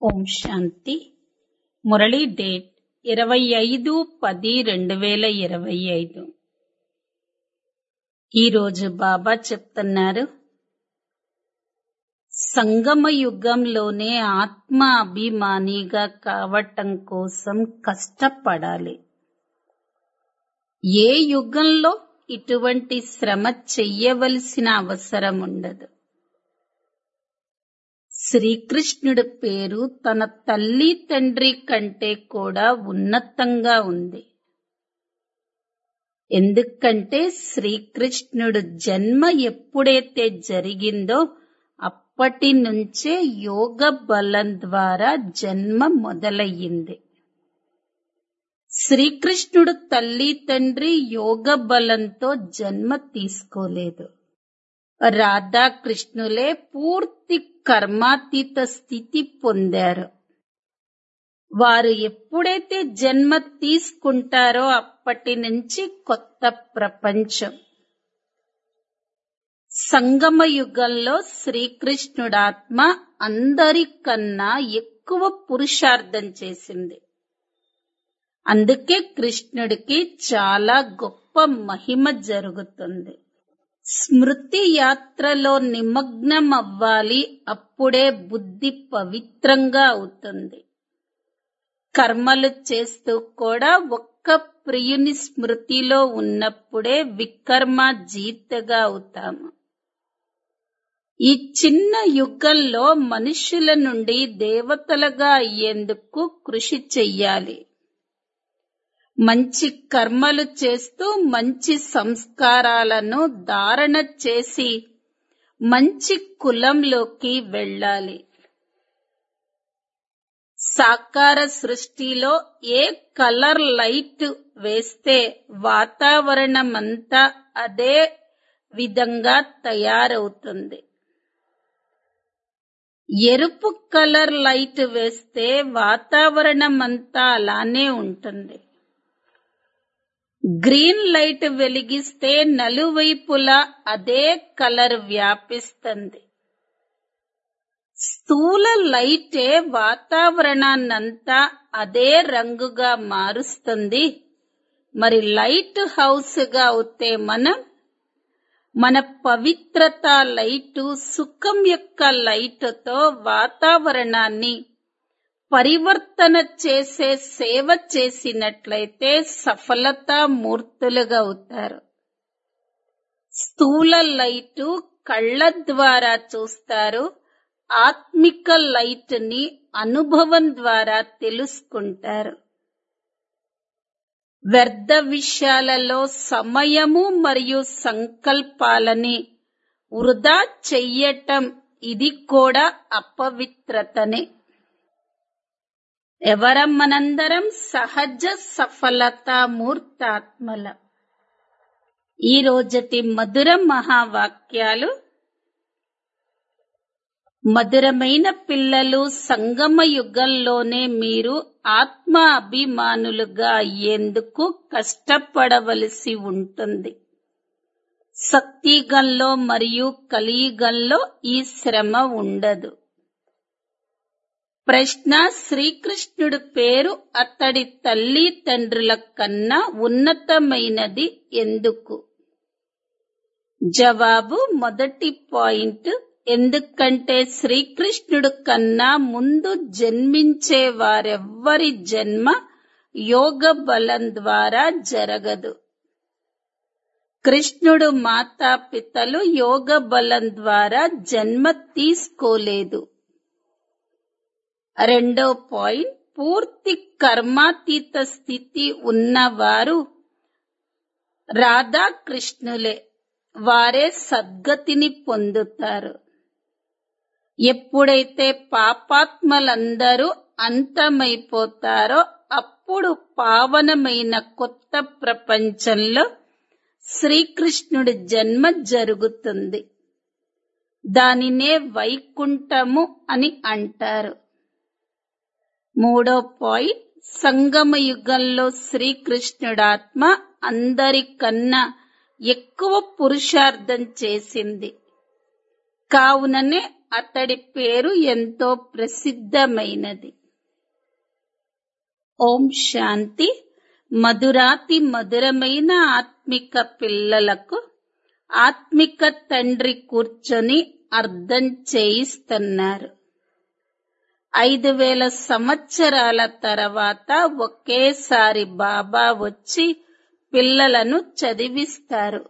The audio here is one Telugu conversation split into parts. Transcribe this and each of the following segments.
ఓం శాంతి మురళీ డేట్ ఇరవై ఐదు పది రెండు వేల ఇరవై ఐదు ఈరోజు బాబా చెప్తున్నారు సంగమ యుగంలోనే ఆత్మ అభిమానిగా కావటం కోసం కష్టపడాలి ఏ యుగంలో ఇటువంటి శ్రమ చెయ్యవలసిన అవసరం ఉండదు శ్రీకృష్ణుడి పేరు తన తల్లి తండ్రి కంటే కూడా ఉన్నతంగా ఉంది ఎందుకంటే శ్రీకృష్ణుడు జన్మ ఎప్పుడైతే జరిగిందో అప్పటి నుంచే యోగ బలం ద్వారా జన్మ మొదలయ్యింది శ్రీకృష్ణుడు తల్లి తండ్రి యోగ బలంతో జన్మ తీసుకోలేదు రాధాకృష్ణులే పూర్తి కర్మాతీత స్థితి పొందారు వారు ఎప్పుడైతే జన్మ తీసుకుంటారో అప్పటి నుంచి కొత్త ప్రపంచం సంగమ యుగంలో శ్రీకృష్ణుడాత్మ అందరికన్నా ఎక్కువ పురుషార్థం చేసింది అందుకే కృష్ణుడికి చాలా గొప్ప మహిమ జరుగుతుంది స్మృతి యాత్రలో నిమగ్నం అవ్వాలి అప్పుడే బుద్ధి పవిత్రంగా అవుతుంది కర్మలు చేస్తూ కూడా ఒక్క ప్రియుని స్మృతిలో ఉన్నప్పుడే వికర్మ జీతగా అవుతాము ఈ చిన్న యుగంలో మనుషుల నుండి దేవతలుగా అయ్యేందుకు కృషి చెయ్యాలి మంచి కర్మలు చేస్తూ మంచి సంస్కారాలను ధారణ చేసి మంచి కులంలోకి వెళ్ళాలి సాకార సృష్టిలో ఏ కలర్ లైట్ వేస్తే వాతావరణమంతా అదే విధంగా తయారవుతుంది ఎరుపు కలర్ లైట్ వేస్తే వాతావరణం అంతా అలానే ఉంటుంది గ్రీన్ లైట్ వెలిగిస్తే నలువైపులా అదే కలర్ వ్యాపిస్తుంది స్థూల లైటే వాతావరణాన్నంతా అదే రంగుగా మారుస్తుంది మరి లైట్ హౌస్ గా అవుతే మనం మన పవిత్రత లైటు సుఖం యొక్క లైటుతో వాతావరణాన్ని పరివర్తన చేసే సేవ చేసినట్లయితే సఫలతా మూర్తులుగా అవుతారు స్థూల లైటు కళ్ళ ద్వారా చూస్తారు ఆత్మిక లైట్ ని అనుభవం ద్వారా తెలుసుకుంటారు వ్యర్థ విషయాలలో సమయము మరియు సంకల్పాలని వృధా చెయ్యటం ఇది కూడా అపవిత్రతనే ఎవరం మనందరం సహజ సఫలత మూర్తాత్మల ఈ రోజటి మధుర మహావాక్యాలు మధురమైన పిల్లలు సంగమ యుగంలోనే మీరు ఆత్మ అభిమానులుగా అయ్యేందుకు కష్టపడవలసి ఉంటుంది సత్యగంలో మరియు కలియుగంలో ఈ శ్రమ ఉండదు ప్రశ్న శ్రీకృష్ణుడు పేరు అతడి తల్లి తండ్రుల కన్నా ఉన్నతమైనది ఎందుకు జవాబు మొదటి పాయింట్ ఎందుకంటే శ్రీకృష్ణుడు కన్నా ముందు జన్మించే వారెవ్వరి జన్మ యోగ బలం ద్వారా జరగదు కృష్ణుడు మాతాపితలు యోగ బలం ద్వారా జన్మ తీసుకోలేదు రెండో పాయింట్ పూర్తి కర్మాతీత స్థితి ఉన్నవారు రాధాకృష్ణులే వారే సద్గతిని పొందుతారు ఎప్పుడైతే పాపాత్మలందరూ అంతమైపోతారో అప్పుడు పావనమైన కొత్త ప్రపంచంలో శ్రీకృష్ణుడి జన్మ జరుగుతుంది దానినే వైకుంఠము అని అంటారు మూడో పాయింట్ సంగమ యుగంలో శ్రీకృష్ణుడాత్మ అందరికన్నా ఎక్కువ పురుషార్థం చేసింది కావుననే అతడి పేరు ఎంతో ప్రసిద్ధమైనది ఓం శాంతి మధురాతి మధురమైన ఆత్మిక పిల్లలకు ఆత్మిక తండ్రి కూర్చొని అర్థం చేయిస్తున్నారు ఐదు వేల సంవత్సరాల తర్వాత ఒకేసారి బాబా వచ్చి పిల్లలను చదివిస్తారు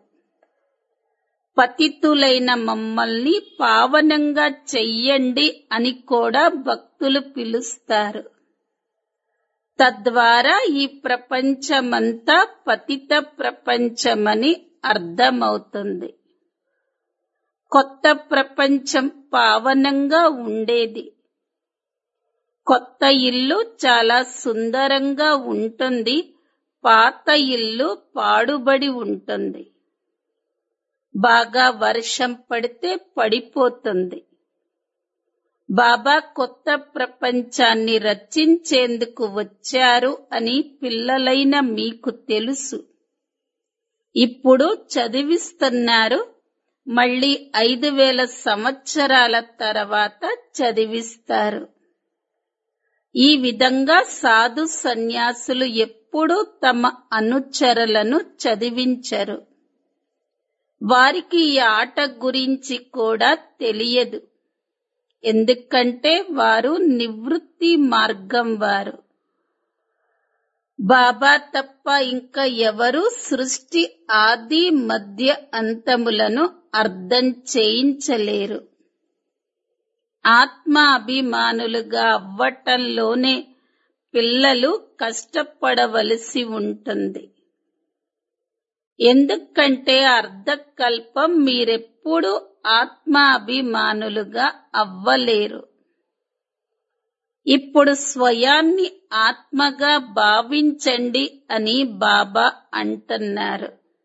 పతితులైన మమ్మల్ని పావనంగా చెయ్యండి అని కూడా భక్తులు పిలుస్తారు తద్వారా ఈ ప్రపంచమంతా పతిత ప్రపంచమని అర్థమవుతుంది కొత్త ప్రపంచం పావనంగా ఉండేది కొత్త ఇల్లు చాలా సుందరంగా ఉంటుంది పాత ఇల్లు పాడుబడి ఉంటుంది బాగా వర్షం పడితే పడిపోతుంది బాబా కొత్త ప్రపంచాన్ని రచించేందుకు వచ్చారు అని పిల్లలైన మీకు తెలుసు ఇప్పుడు చదివిస్తున్నారు మళ్ళీ ఐదు వేల సంవత్సరాల తర్వాత చదివిస్తారు ఈ విధంగా సాధు సన్యాసులు ఎప్పుడూ తమ అనుచరులను చదివించరు వారికి ఈ ఆట గురించి కూడా తెలియదు ఎందుకంటే వారు నివృత్తి మార్గం వారు బాబా తప్ప ఇంకా ఎవరు సృష్టి ఆది మధ్య అంతములను అర్థం చేయించలేరు ఆత్మ అభిమానులుగా అవ్వటంలోనే పిల్లలు కష్టపడవలసి ఉంటుంది ఎందుకంటే అర్ధకల్పం మీరెప్పుడు ఆత్మ అభిమానులుగా అవ్వలేరు ఇప్పుడు స్వయాన్ని ఆత్మగా భావించండి అని బాబా అంటున్నారు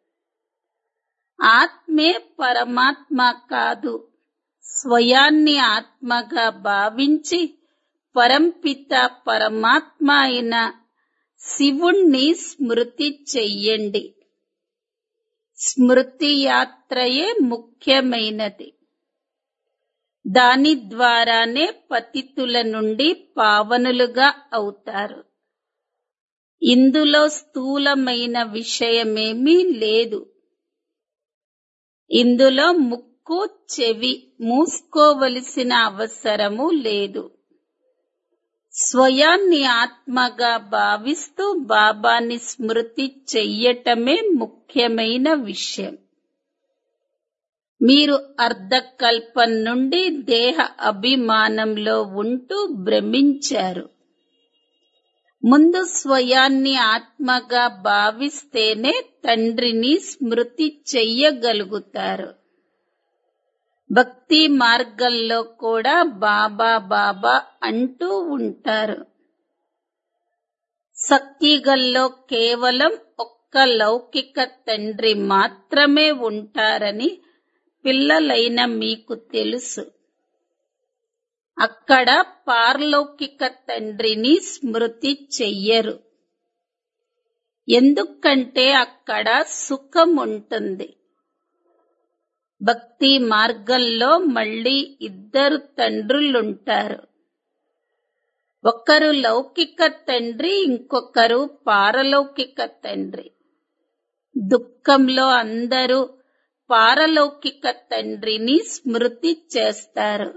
ఆత్మే పరమాత్మ కాదు స్వయాన్ని ఆత్మగా భావించి పరంపిత పరమాత్మ అయిన శివుణ్ణి స్మృతి చెయ్యండి స్మృతి యాత్రయే ముఖ్యమైనది దాని ద్వారానే పతితుల నుండి పావనులుగా అవుతారు ఇందులో స్థూలమైన విషయమేమీ లేదు ఇందులో ముక్కు చెవి మూసుకోవలసిన అవసరము లేదు స్వయాన్ని ఆత్మగా భావిస్తూ బాబాని స్మృతి చెయ్యటమే ముఖ్యమైన విషయం మీరు అర్ధకల్పం నుండి దేహ అభిమానంలో ఉంటూ భ్రమించారు ముందు స్వయాన్ని ఆత్మగా భావిస్తేనే తండ్రిని స్మృతి చెయ్యగలుగుతారు భక్తి మార్గంలో కూడా బాబా బాబా అంటూ ఉంటారు సక్తిగల్లో కేవలం ఒక్క లౌకిక తండ్రి మాత్రమే ఉంటారని పిల్లలైన మీకు తెలుసు అక్కడ పారలౌకిక తండ్రిని స్మృతి చెయ్యరు ఎందుకంటే అక్కడ సుఖం ఉంటుంది భక్తి మార్గంలో మళ్ళీ ఇద్దరు తండ్రులుంటారు ఒకరు లౌకిక తండ్రి ఇంకొకరు పారలౌకిక తండ్రి దుఃఖంలో అందరూ పారలౌకిక తండ్రిని స్మృతి చేస్తారు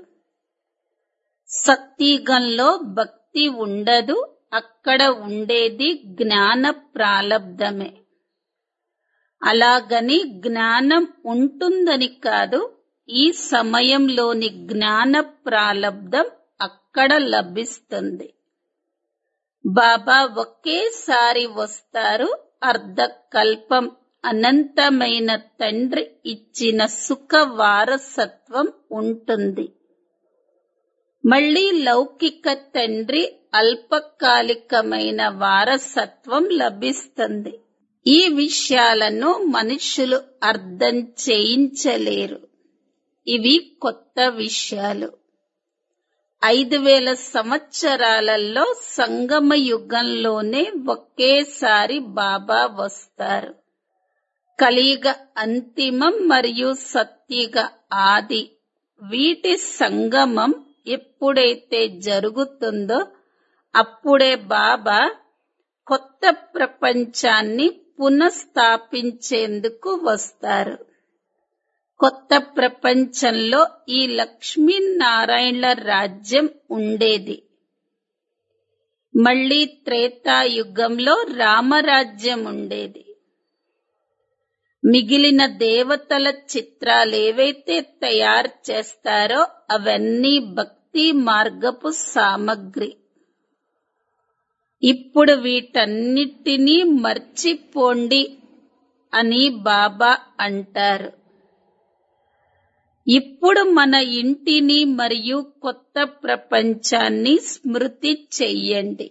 సత్యగంలో భక్తి ఉండదు అక్కడ ఉండేది జ్ఞాన ప్రాలబ్ధమే అలాగని జ్ఞానం ఉంటుందని కాదు ఈ సమయంలోని జ్ఞాన ప్రాలబ్ధం అక్కడ లభిస్తుంది బాబా ఒకేసారి వస్తారు అర్ధకల్పం అనంతమైన తండ్రి ఇచ్చిన సుఖ వారసత్వం ఉంటుంది మళ్ళీ లౌకిక తండ్రి అల్పకాలికమైన వారసత్వం లభిస్తుంది ఈ విషయాలను మనుషులు అర్థం చేయించలేరు ఇవి కొత్త విషయాలు ఐదు వేల సంవత్సరాలలో సంగమ యుగంలోనే ఒకేసారి బాబా వస్తారు కలియుగ అంతిమం మరియు సత్యుగ ఆది వీటి సంగమం ఎప్పుడైతే జరుగుతుందో అప్పుడే బాబా కొత్త ప్రపంచాన్ని పునఃస్థాపించేందుకు వస్తారు కొత్త ప్రపంచంలో ఈ లక్ష్మీనారాయణల రాజ్యం ఉండేది మళ్ళీ త్రేతాయుగంలో రామరాజ్యం ఉండేది మిగిలిన దేవతల చిత్రాలేవైతే తయారు చేస్తారో అవన్నీ భక్తి మార్గపు సామగ్రి ఇప్పుడు వీటన్నిటినీ మర్చిపోండి అని బాబా అంటారు ఇప్పుడు మన ఇంటిని మరియు కొత్త ప్రపంచాన్ని స్మృతి చెయ్యండి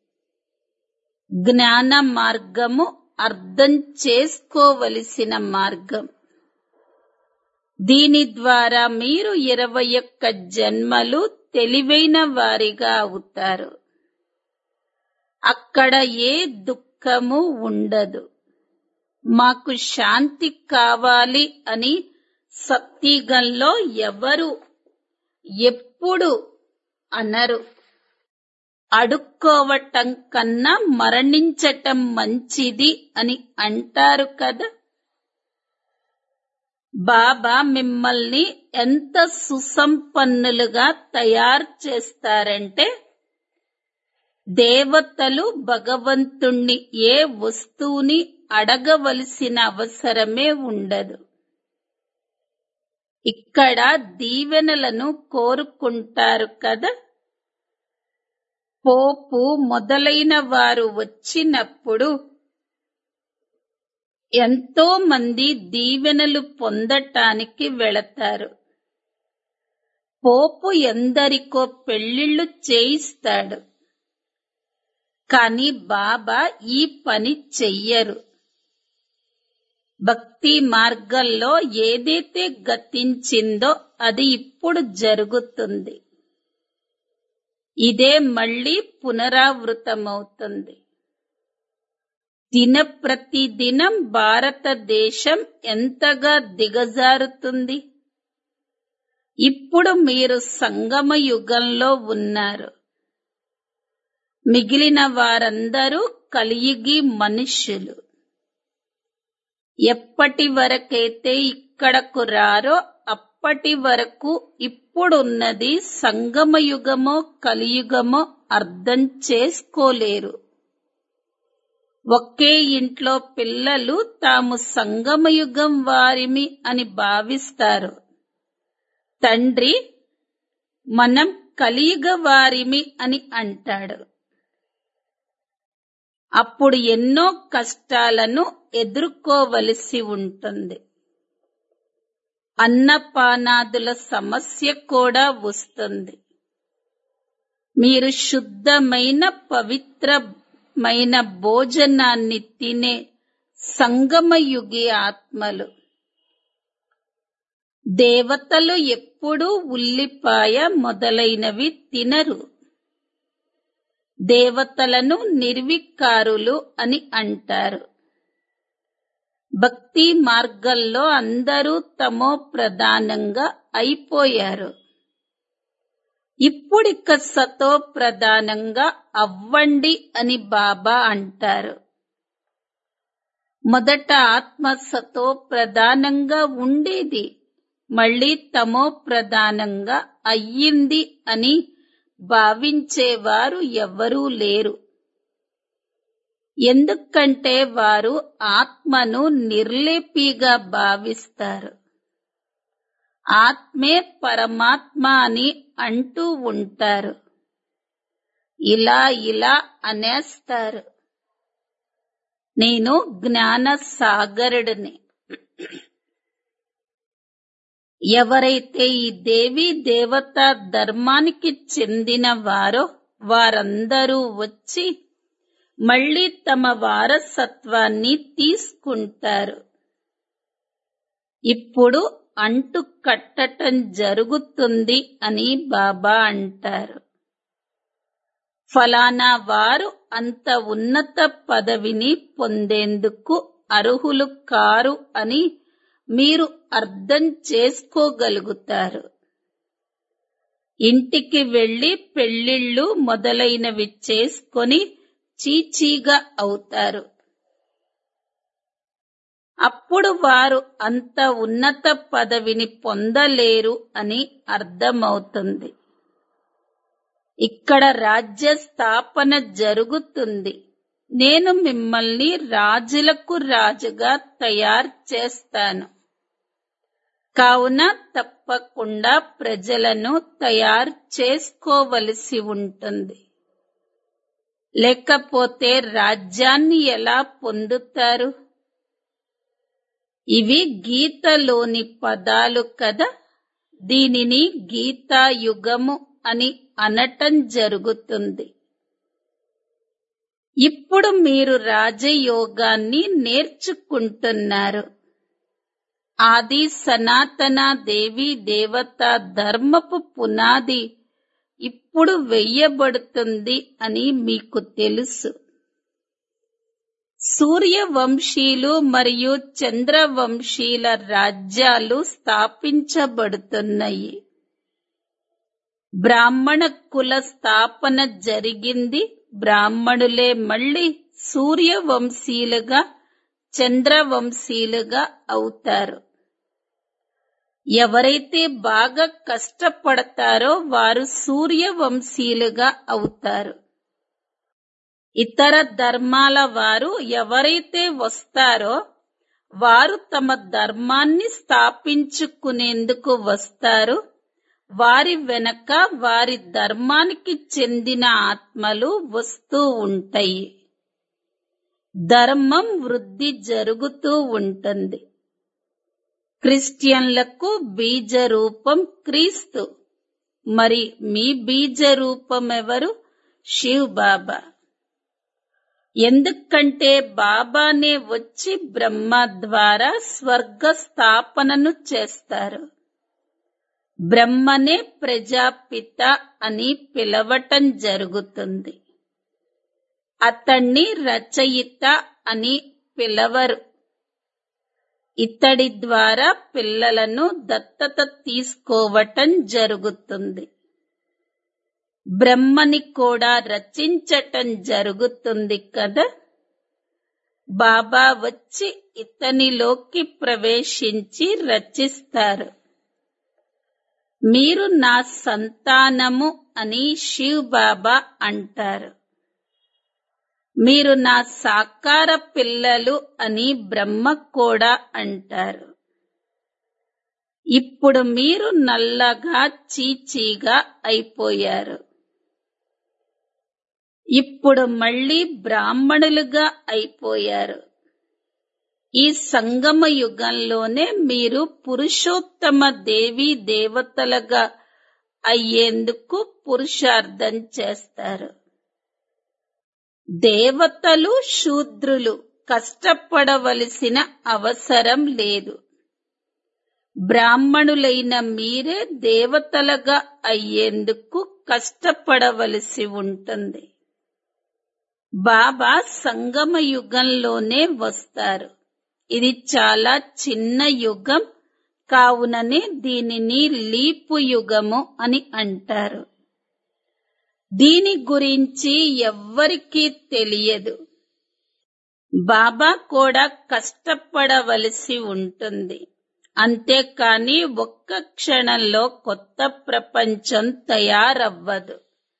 జ్ఞాన మార్గము అర్థం చేసుకోవలసిన మార్గం దీని ద్వారా మీరు ఇరవై ఒక్క జన్మలు తెలివైన వారిగా అవుతారు అక్కడ ఏ దుఃఖము ఉండదు మాకు శాంతి కావాలి అని సత్యగంలో ఎవరు ఎప్పుడు అనరు అడుక్కోవటం కన్నా మరణించటం మంచిది అని అంటారు కదా బాబా మిమ్మల్ని ఎంత సుసంపన్నులుగా తయారు చేస్తారంటే దేవతలు భగవంతుణ్ణి ఏ వస్తువుని అడగవలసిన అవసరమే ఉండదు ఇక్కడ దీవెనలను కోరుకుంటారు కదా పోపు మొదలైన వారు వచ్చినప్పుడు ఎంతో మంది దీవెనలు పొందటానికి వెళతారు పోపు ఎందరికో పెళ్లిళ్లు చేయిస్తాడు కాని బాబా ఈ పని చెయ్యరు భక్తి మార్గంలో ఏదైతే గతించిందో అది ఇప్పుడు జరుగుతుంది ఇదే మళ్ళీ పునరావృతమవుతుంది దిన ప్రతిదినం భారతదేశం ఎంతగా దిగజారుతుంది ఇప్పుడు మీరు సంగమ యుగంలో ఉన్నారు మిగిలిన వారందరూ కలియుగి మనుష్యులు ఎప్పటి వరకైతే ఇక్కడకు రారో అప్పటి వరకు ఇప్పుడున్నది సంగమయుగమో కలియుగమో అర్థం చేసుకోలేరు ఒకే ఇంట్లో పిల్లలు తాము సంగమయుగం వారిమి అని భావిస్తారు తండ్రి మనం కలియుగ వారిమి అని అంటాడు అప్పుడు ఎన్నో కష్టాలను ఎదుర్కోవలసి ఉంటుంది అన్నపానాదుల సమస్య కూడా వస్తుంది మీరు శుద్ధమైన పవిత్రమైన భోజనాన్ని తినే సంగమయుగి ఆత్మలు దేవతలు ఎప్పుడూ ఉల్లిపాయ మొదలైనవి తినరు దేవతలను నిర్వికారులు అని అంటారు భక్తి మార్గంలో అందరూ తమో ప్రధానంగా అయిపోయారు ఇప్పుడిక సతో ప్రధానంగా అవ్వండి అని బాబా అంటారు మొదట ఆత్మ సతో ప్రధానంగా ఉండేది మళ్ళీ తమో ప్రధానంగా అయ్యింది అని భావించేవారు ఎవ్వరూ లేరు ఎందుకంటే వారు ఆత్మను నిర్లేపిగా భావిస్తారు ఆత్మే పరమాత్మ అని అంటూ ఉంటారు ఇలా ఇలా అనేస్తారు నేను జ్ఞాన సాగరుడిని ఎవరైతే ఈ దేవి దేవత ధర్మానికి చెందిన వారో వారందరూ వచ్చి మళ్ళీ తమ వారసత్వాన్ని తీసుకుంటారు ఇప్పుడు అంటు కట్టటం జరుగుతుంది అని బాబా అంటారు ఫలానా వారు అంత ఉన్నత పదవిని పొందేందుకు అర్హులు కారు అని మీరు అర్థం చేసుకోగలుగుతారు ఇంటికి వెళ్లి పెళ్లిళ్ళు మొదలైనవి చేసుకొని చీచీగా అవుతారు అప్పుడు వారు అంత ఉన్నత పదవిని పొందలేరు అని అర్థమవుతుంది ఇక్కడ రాజ్య స్థాపన జరుగుతుంది నేను మిమ్మల్ని రాజులకు రాజుగా తయారు చేస్తాను కావున తప్పకుండా ప్రజలను తయారు చేసుకోవలసి ఉంటుంది లేకపోతే రాజ్యాన్ని ఎలా పొందుతారు ఇవి గీతలోని పదాలు కదా దీనిని గీతాయుగము అని అనటం జరుగుతుంది ఇప్పుడు మీరు రాజయోగాన్ని నేర్చుకుంటున్నారు ఆది సనాతన దేవి దేవత ధర్మపు పునాది ఇప్పుడు వెయ్యబడుతుంది అని మీకు తెలుసు సూర్యవంశీలు మరియు చంద్రవంశీల రాజ్యాలు స్థాపించబడుతున్నాయి బ్రాహ్మణ కుల స్థాపన జరిగింది బ్రాహ్మణులే మళ్ళీ సూర్యవంశీలుగా చంద్రవంశీలుగా అవుతారు ఎవరైతే బాగా కష్టపడతారో వారు సూర్యవంశీలుగా అవుతారు ఇతర ధర్మాల వారు ఎవరైతే వస్తారో వారు తమ ధర్మాన్ని స్థాపించుకునేందుకు వస్తారు వారి వెనక వారి ధర్మానికి చెందిన ఆత్మలు వస్తూ ఉంటాయి ధర్మం వృద్ధి జరుగుతూ ఉంటుంది క్రిస్టియన్లకు బీజ రూపం క్రీస్తు మరి మీ బీజ రూపం ఎవరు శివ్ బాబా ఎందుకంటే బాబానే వచ్చి బ్రహ్మ ద్వారా స్వర్గ స్థాపనను చేస్తారు బ్రహ్మనే ప్రజాపిత అని పిలవటం జరుగుతుంది అతన్ని రచయిత అని పిలవరు ఇతడి ద్వారా పిల్లలను దత్తత తీసుకోవటం జరుగుతుంది బ్రహ్మని కూడా రచించటం జరుగుతుంది కదా బాబా వచ్చి ఇతనిలోకి ప్రవేశించి రచిస్తారు మీరు నా సంతానము అని శివ్ బాబా అంటారు మీరు నా సాకార పిల్లలు అని బ్రహ్మ కూడా అంటారు ఇప్పుడు మీరు నల్లగా చీచీగా అయిపోయారు ఇప్పుడు మళ్ళీ బ్రాహ్మణులుగా అయిపోయారు ఈ సంగమ యుగంలోనే మీరు పురుషోత్తమ దేవి దేవతలుగా అయ్యేందుకు పురుషార్థం చేస్తారు దేవతలు శూద్రులు కష్టపడవలసిన అవసరం లేదు బ్రాహ్మణులైన మీరే దేవతలుగా అయ్యేందుకు కష్టపడవలసి ఉంటుంది బాబా సంగమ యుగంలోనే వస్తారు ఇది చాలా చిన్న యుగం కావుననే దీనిని లీపు యుగము అని అంటారు దీని గురించి ఎవ్వరికీ తెలియదు బాబా కూడా కష్టపడవలసి ఉంటుంది అంతేకాని ఒక్క క్షణంలో కొత్త ప్రపంచం తయారవ్వదు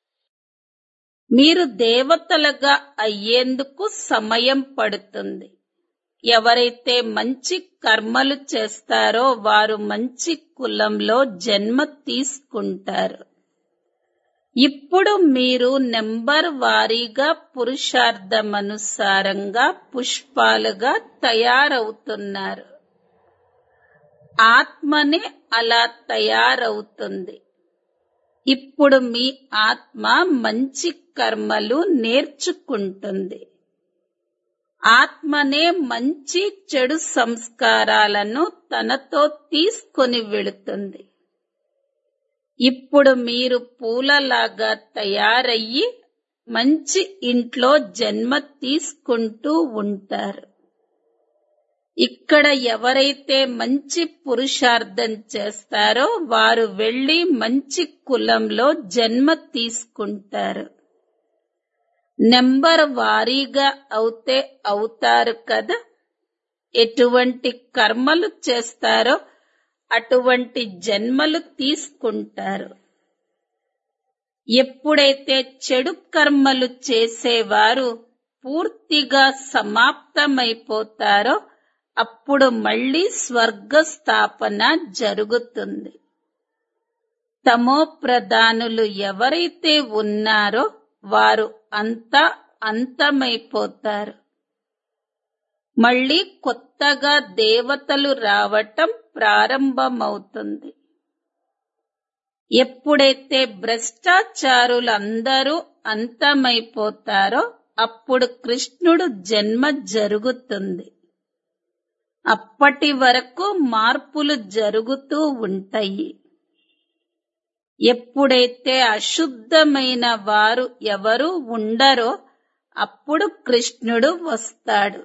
మీరు దేవతలుగా అయ్యేందుకు సమయం పడుతుంది ఎవరైతే మంచి కర్మలు చేస్తారో వారు మంచి కులంలో జన్మ తీసుకుంటారు ఇప్పుడు మీరు నెంబర్ వారీగా పురుషార్థమనుసారంగా పుష్పాలుగా తయారవుతున్నారు ఆత్మనే అలా తయారవుతుంది ఇప్పుడు మీ ఆత్మ మంచి కర్మలు నేర్చుకుంటుంది ఆత్మనే మంచి చెడు సంస్కారాలను తనతో తీసుకొని వెళుతుంది ఇప్పుడు మీరు పూలలాగా తయారయ్యి మంచి ఇంట్లో జన్మ తీసుకుంటూ ఉంటారు ఇక్కడ ఎవరైతే మంచి పురుషార్థం చేస్తారో వారు వెళ్లి మంచి కులంలో జన్మ తీసుకుంటారు నెంబర్ వారీగా అవుతే అవుతారు కదా ఎటువంటి కర్మలు చేస్తారో అటువంటి జన్మలు తీసుకుంటారు ఎప్పుడైతే చెడు కర్మలు చేసేవారు పూర్తిగా సమాప్తమైపోతారో అప్పుడు మళ్ళీ స్వర్గ స్థాపన జరుగుతుంది తమో ప్రధానులు ఎవరైతే ఉన్నారో వారు అంతా అంతమైపోతారు మళ్ళీ కొత్తగా దేవతలు రావటం ప్రారంభమవుతుంది ఎప్పుడైతే భ్రష్టాచారులందరూ అంతమైపోతారో అప్పుడు కృష్ణుడు జన్మ జరుగుతుంది అప్పటి వరకు మార్పులు జరుగుతూ ఉంటాయి ఎప్పుడైతే అశుద్ధమైన వారు ఎవరు ఉండరో అప్పుడు కృష్ణుడు వస్తాడు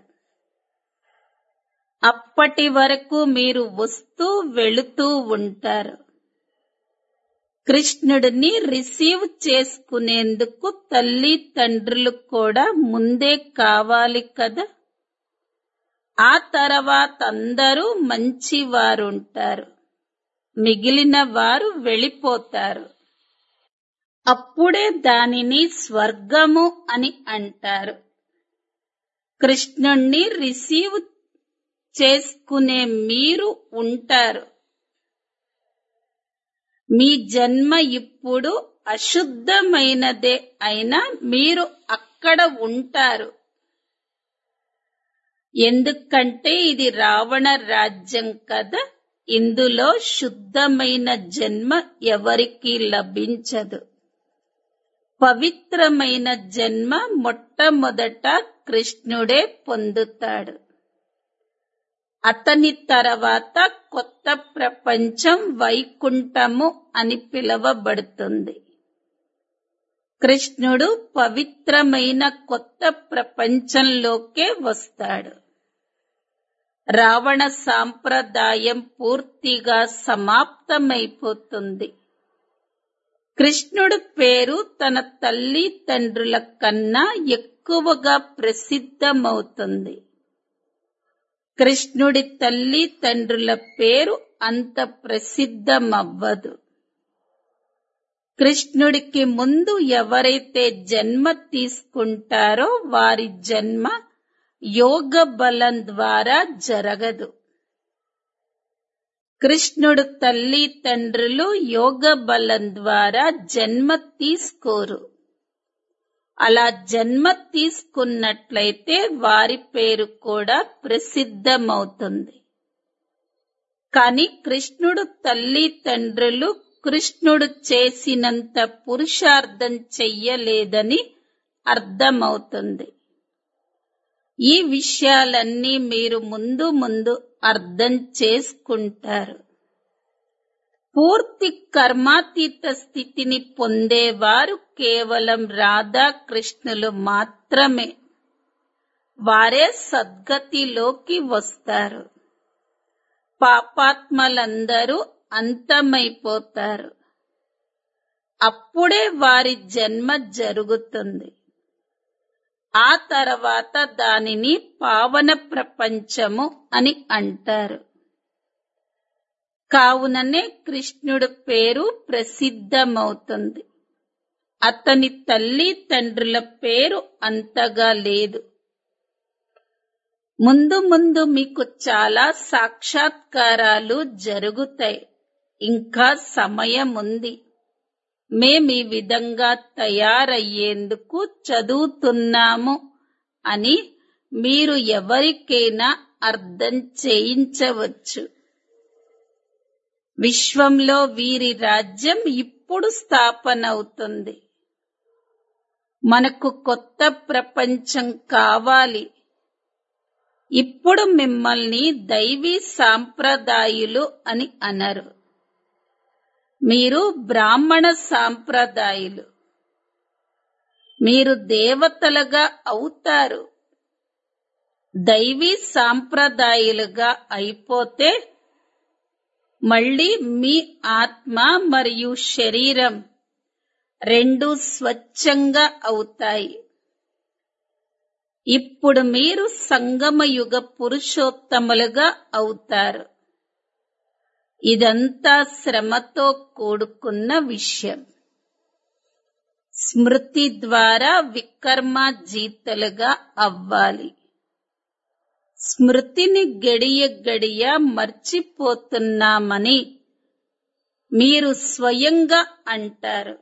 అప్పటి వరకు మీరు వస్తూ వెళుతూ ఉంటారు కృష్ణుడిని రిసీవ్ చేసుకునేందుకు తల్లి తండ్రులు కూడా ముందే కావాలి కదా ఆ తర్వాత అందరూ మంచివారుంటారు మిగిలిన వారు వెళ్ళిపోతారు అప్పుడే దానిని స్వర్గము అని అంటారు కృష్ణుణ్ణి రిసీవ్ చేసుకునే మీరు ఉంటారు మీ జన్మ ఇప్పుడు అశుద్ధమైనదే అయినా మీరు అక్కడ ఉంటారు ఎందుకంటే ఇది రావణ రాజ్యం కదా ఇందులో శుద్ధమైన జన్మ ఎవరికి లభించదు పవిత్రమైన జన్మ మొట్టమొదట కృష్ణుడే పొందుతాడు అతని తర్వాత కొత్త ప్రపంచం వైకుంఠము అని పిలువబడుతుంది కృష్ణుడు పవిత్రమైన కొత్త ప్రపంచంలోకే వస్తాడు రావణ సాంప్రదాయం పూర్తిగా సమాప్తమైపోతుంది కృష్ణుడు పేరు తన తల్లి తండ్రుల కన్నా ఎక్కువగా ప్రసిద్ధమవుతుంది కృష్ణుడి తల్లి తండ్రుల పేరు అంత ప్రసిద్ధమవ్వదు కృష్ణుడికి ముందు ఎవరైతే జన్మ తీసుకుంటారో వారి జన్మ యోగ బలం ద్వారా జరగదు కృష్ణుడు తల్లి తండ్రులు యోగ బలం ద్వారా జన్మ తీసుకోరు అలా జన్మ తీసుకున్నట్లయితే వారి పేరు కూడా ప్రసిద్ధమవుతుంది కాని కృష్ణుడు తల్లి తండ్రులు కృష్ణుడు చేసినంత పురుషార్థం చెయ్యలేదని అర్థమవుతుంది ఈ విషయాలన్నీ మీరు ముందు ముందు అర్థం చేసుకుంటారు పూర్తి కర్మాతీత స్థితిని పొందేవారు కేవలం రాధాకృష్ణులు మాత్రమే వారే సద్గతిలోకి వస్తారు పాపాత్మలందరూ అంతమైపోతారు అప్పుడే వారి జన్మ జరుగుతుంది ఆ తర్వాత దానిని పావన ప్రపంచము అని అంటారు కావుననే కృష్ణుడు పేరు ప్రసిద్ధమవుతుంది అతని తల్లి తండ్రుల పేరు అంతగా లేదు ముందు ముందు మీకు చాలా సాక్షాత్కారాలు జరుగుతాయి ఇంకా సమయం ఉంది మేం ఈ విధంగా తయారయ్యేందుకు చదువుతున్నాము అని మీరు ఎవరికైనా అర్థం చేయించవచ్చు విశ్వంలో వీరి రాజ్యం ఇప్పుడు స్థాపన అవుతుంది మనకు కొత్త ప్రపంచం కావాలి ఇప్పుడు మిమ్మల్ని దైవీ సాంప్రదాయులు అని అనరు మీరు బ్రాహ్మణ సాంప్రదాయులు మీరు దేవతలుగా అవుతారు దైవీ సాంప్రదాయాలుగా అయిపోతే మళ్ళీ మీ ఆత్మ మరియు శరీరం రెండు స్వచ్ఛంగా అవుతాయి ఇప్పుడు మీరు సంగమయుగ పురుషోత్తములుగా అవుతారు ఇదంతా శ్రమతో కూడుకున్న విషయం స్మృతి ద్వారా వికర్మ జీతలుగా అవ్వాలి స్మృతిని గడియ గడియ మర్చిపోతున్నామని మీరు స్వయంగా అంటారు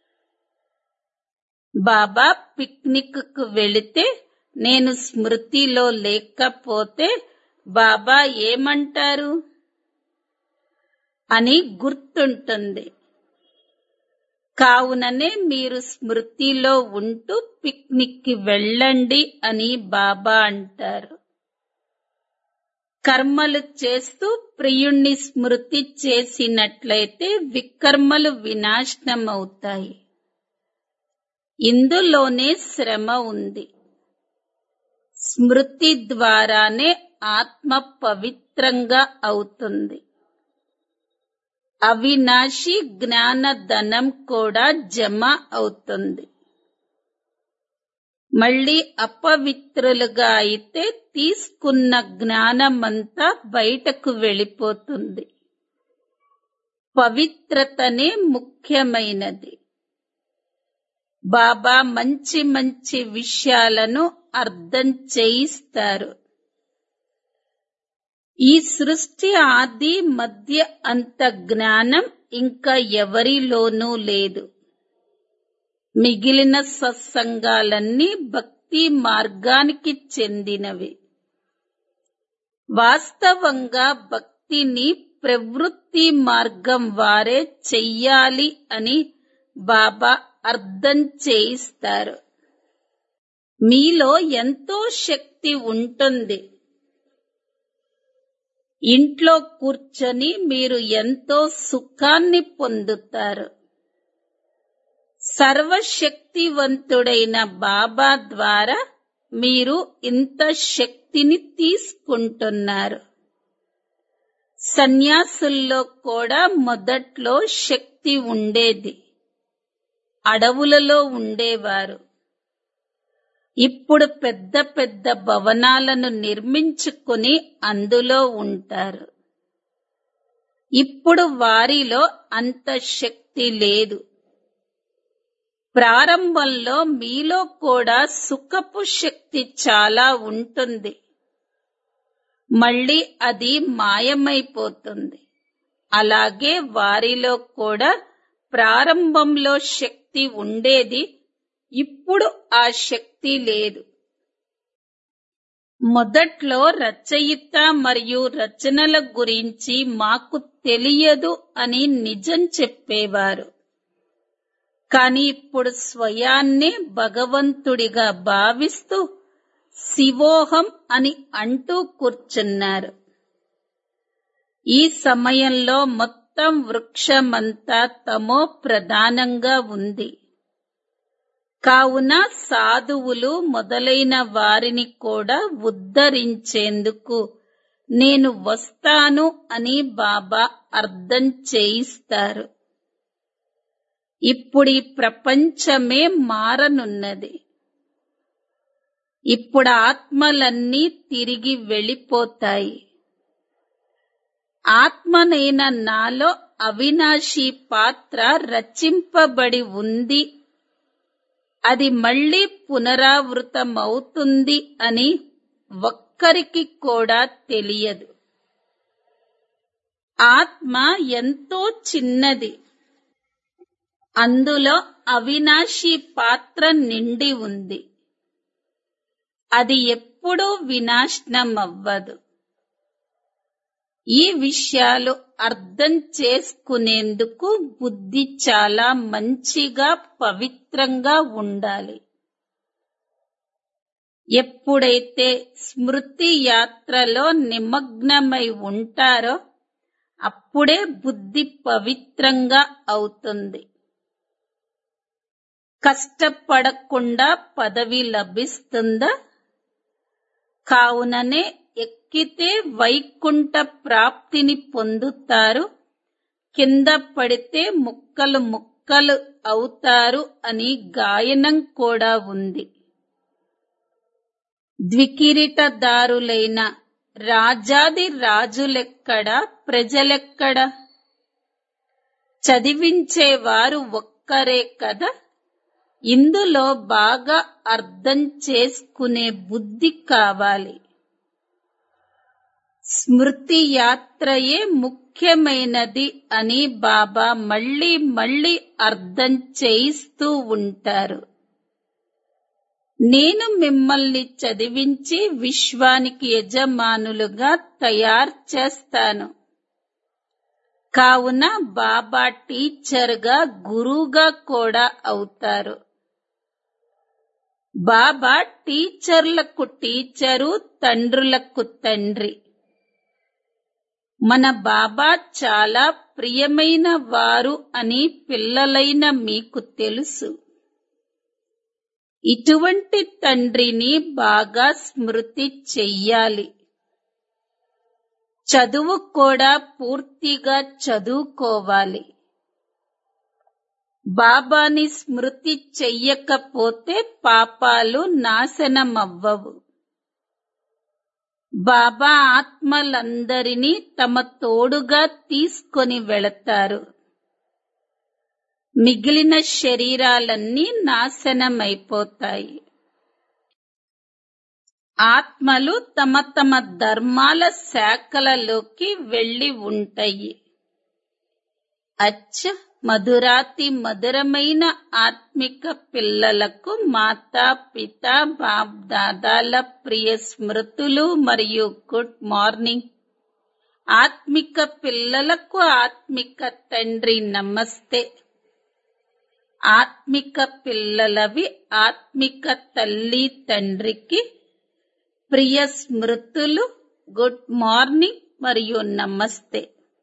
బాబా పిక్నిక్ కు వెళితే నేను స్మృతిలో లేకపోతే బాబా ఏమంటారు అని గుర్తుంటుంది కావుననే మీరు స్మృతిలో ఉంటూ పిక్నిక్ కి వెళ్ళండి అని బాబా అంటారు కర్మలు చేస్తూ ప్రియుణ్ణి స్మృతి చేసినట్లయితే వికర్మలు వినాశనమవుతాయి ఇందులోనే శ్రమ ఉంది స్మృతి ద్వారానే ఆత్మ పవిత్రంగా అవుతుంది అవినాశి జ్ఞాన ధనం కూడా జమ అవుతుంది మళ్ళీ అపవిత్రులుగా అయితే తీసుకున్న జ్ఞానమంతా బయటకు వెళ్ళిపోతుంది పవిత్రతనే ముఖ్యమైనది బాబా మంచి మంచి విషయాలను అర్థం చేయిస్తారు ఈ సృష్టి ఆది మధ్య అంత జ్ఞానం ఇంకా ఎవరిలోనూ లేదు మిగిలిన సత్సంగాలన్నీ భక్తి మార్గానికి చెందినవి వాస్తవంగా భక్తిని ప్రవృత్తి మార్గం వారే చెయ్యాలి అని బాబా అర్థం చేయిస్తారు మీలో ఎంతో శక్తి ఉంటుంది ఇంట్లో కూర్చొని మీరు ఎంతో సుఖాన్ని పొందుతారు సర్వశక్తివంతుడైన బాబా ద్వారా మీరు ఇంత శక్తిని తీసుకుంటున్నారు సన్యాసుల్లో కూడా మొదట్లో శక్తి ఉండేది అడవులలో ఉండేవారు ఇప్పుడు పెద్ద పెద్ద భవనాలను నిర్మించుకుని అందులో ఉంటారు ఇప్పుడు వారిలో అంత శక్తి లేదు ప్రారంభంలో మీలో కూడా సుఖపు శక్తి చాలా ఉంటుంది మళ్ళీ అది మాయమైపోతుంది అలాగే వారిలో కూడా ప్రారంభంలో శక్తి ఉండేది ఇప్పుడు ఆ శక్తి లేదు మొదట్లో రచయిత మరియు రచనల గురించి మాకు తెలియదు అని నిజం చెప్పేవారు కానీ ఇప్పుడు స్వయాన్నే భగవంతుడిగా భావిస్తూ శివోహం అని అంటూ కూర్చున్నారు ఈ సమయంలో మొత్తం వృక్షమంతా తమో ప్రధానంగా ఉంది కావున సాధువులు మొదలైన వారిని కూడా ఉద్ధరించేందుకు నేను వస్తాను అని బాబా అర్థం చేయిస్తారు ఇప్పుడు ఈ ప్రపంచమే మారనున్నది ఇప్పుడు ఆత్మలన్నీ తిరిగి వెళ్ళిపోతాయి ఆత్మనైన నాలో అవినాశి పాత్ర రచింపబడి ఉంది అది మళ్ళీ పునరావృతమవుతుంది అని ఒక్కరికి కూడా తెలియదు ఆత్మ ఎంతో చిన్నది అందులో అవినాశి పాత్ర నిండి ఉంది అది ఎప్పుడూ వినాశనమవ్వదు ఈ విషయాలు అర్థం చేసుకునేందుకు బుద్ధి చాలా మంచిగా పవిత్రంగా ఉండాలి ఎప్పుడైతే స్మృతి యాత్రలో నిమగ్నమై ఉంటారో అప్పుడే బుద్ధి పవిత్రంగా అవుతుంది కష్టపడకుండా పదవి లభిస్తుందా కావుననే ఎక్కితే వైకుంఠ ప్రాప్తిని పొందుతారు కింద పడితే ముక్కలు ముక్కలు అవుతారు అని గాయనం కూడా ఉంది ద్వికిరీటదారులైన రాజాది రాజులెక్కడ ప్రజలెక్కడ చదివించేవారు ఒక్కరే కదా ఇందులో బాగా అర్థం చేసుకునే బుద్ధి కావాలి స్మృతి యాత్రయే ముఖ్యమైనది అని బాబా మళ్ళీ మళ్ళీ అర్థం చేయిస్తూ ఉంటారు నేను మిమ్మల్ని చదివించి విశ్వానికి యజమానులుగా తయారు చేస్తాను కావున బాబా టీచర్గా గురువుగా కూడా అవుతారు బాబా టీచర్లకు టీచరు తండ్రులకు తండ్రి మన బాబా చాలా ప్రియమైన వారు అని పిల్లలైన మీకు తెలుసు ఇటువంటి తండ్రిని బాగా స్మృతి చెయ్యాలి చదువు కూడా పూర్తిగా చదువుకోవాలి బాబాని స్మృతి చెయ్యకపోతే పాపాలు నాశనమవ్వవు బాబా ఆత్మలందరినీ తమ తోడుగా తీసుకొని వెళతారు మిగిలిన శరీరాలన్నీ నాశనమైపోతాయి ఆత్మలు తమ తమ ధర్మాల శాఖలలోకి వెళ్లి ఉంటాయి అచ్చ మధురాతి మధురమైన ఆత్మిక పిల్లలకు మాతా పిత బాప్ దాదాల ప్రియ స్మృతులు మరియు గుడ్ మార్నింగ్ ఆత్మిక పిల్లలకు ఆత్మిక తండ్రి నమస్తే ఆత్మిక పిల్లలవి ఆత్మిక తల్లి తండ్రికి ప్రియ స్మృతులు గుడ్ మార్నింగ్ మరియు నమస్తే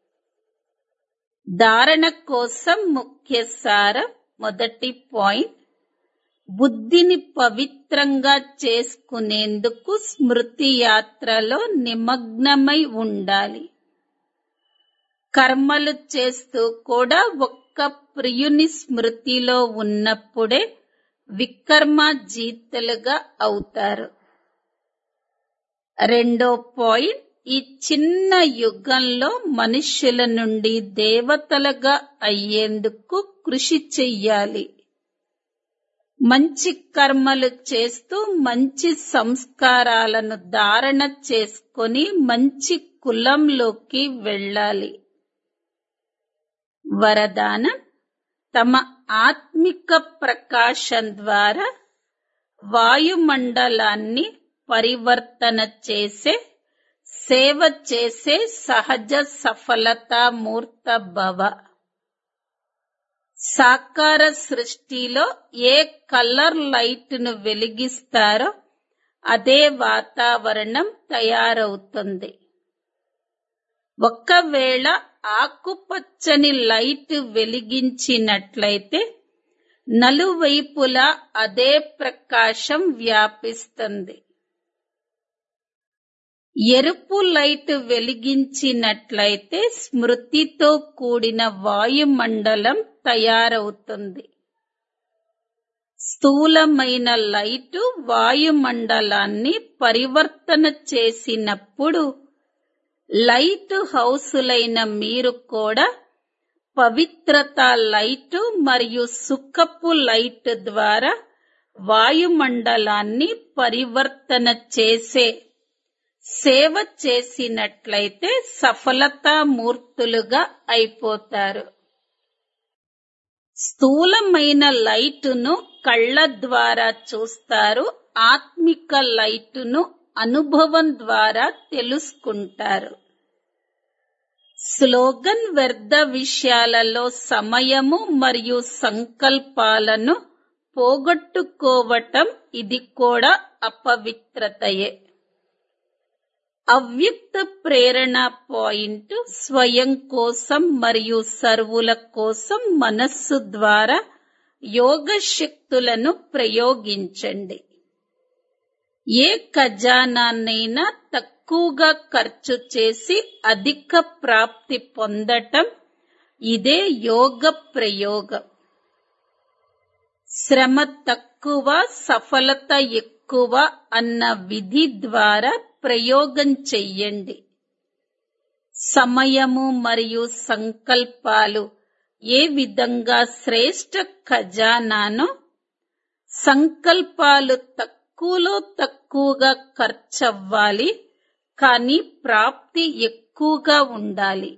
ధారణ కోసం ముఖ్య సారం మొదటి పాయింట్ బుద్ధిని పవిత్రంగా చేసుకునేందుకు స్మృతి యాత్రలో నిమగ్నమై ఉండాలి కర్మలు చేస్తూ కూడా ఒక్క ప్రియుని స్మృతిలో ఉన్నప్పుడే వికర్మ జీతలుగా అవుతారు రెండో పాయింట్ ఈ చిన్న యుగంలో మనుష్యుల నుండి దేవతలుగా అయ్యేందుకు కృషి చెయ్యాలి మంచి కర్మలు చేస్తూ మంచి సంస్కారాలను ధారణ చేసుకొని మంచి కులంలోకి వెళ్ళాలి వరదానం తమ ఆత్మిక ప్రకాశం ద్వారా వాయుమండలాన్ని పరివర్తన చేసే సేవ చేసే సహజ సఫలతా మూర్త భవ సాకార సృష్టిలో ఏ కలర్ లైట్ ను వెలిగిస్తారో అదే వాతావరణం తయారవుతుంది ఒకవేళ ఆకుపచ్చని లైట్ వెలిగించినట్లయితే నలువైపులా అదే ప్రకాశం వ్యాపిస్తుంది ఎరుపు లైట్ వెలిగించినట్లయితే స్మృతితో కూడిన వాయుమండలం తయారవుతుంది స్థూలమైన లైటు వాయుమండలాన్ని పరివర్తన చేసినప్పుడు లైట్ హౌసులైన మీరు కూడా పవిత్రత లైటు మరియు సుఖపు లైట్ ద్వారా వాయుమండలాన్ని పరివర్తన చేసే సేవ చేసినట్లయితే సఫలతామూర్తులుగా అయిపోతారు స్థూలమైన లైటును కళ్ళ ద్వారా చూస్తారు ఆత్మిక లైటును అనుభవం ద్వారా తెలుసుకుంటారు స్లోగన్ వ్యర్థ విషయాలలో సమయము మరియు సంకల్పాలను పోగొట్టుకోవటం ఇది కూడా అపవిత్రతయే అవ్యక్త ప్రేరణ పాయింట్ స్వయం కోసం మరియు సర్వుల కోసం మనస్సు ద్వారా యోగ శక్తులను ప్రయోగించండి ఏ ఖజానాన్నైనా తక్కువగా ఖర్చు చేసి అధిక ప్రాప్తి పొందటం ఇదే యోగ ప్రయోగం శ్రమ తక్కువ సఫలత ఎక్కువ అన్న విధి ద్వారా ప్రయోగం చెయ్యండి సమయము మరియు సంకల్పాలు ఏ విధంగా శ్రేష్ట ఖజానానో సంకల్పాలు తక్కువలో తక్కువగా ఖర్చవ్వాలి కానీ ప్రాప్తి ఎక్కువగా ఉండాలి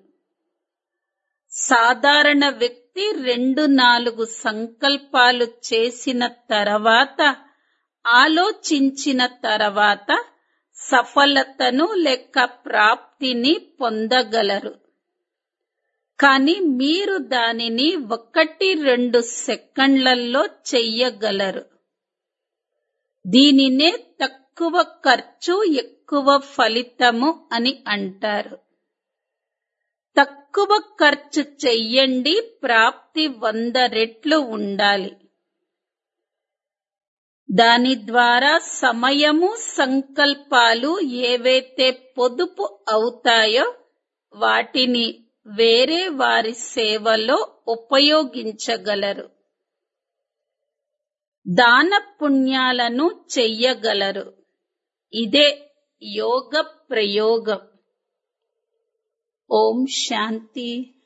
సాధారణ వ్యక్తి రెండు నాలుగు సంకల్పాలు చేసిన తర్వాత ఆలోచించిన తర్వాత సఫలతను లేక ప్రాప్తిని పొందగలరు కానీ మీరు దానిని ఒకటి రెండు సెకండ్లలో చెయ్యగలరు దీనినే తక్కువ ఖర్చు ఎక్కువ ఫలితము అని అంటారు తక్కువ ఖర్చు చెయ్యండి ప్రాప్తి వంద రెట్లు ఉండాలి దాని ద్వారా సమయము సంకల్పాలు ఏవైతే పొదుపు అవుతాయో వాటిని వేరే వారి సేవలో ఉపయోగించగలరు దాన పుణ్యాలను చెయ్యగలరు ఇదే యోగ ప్రయోగం ఓం శాంతి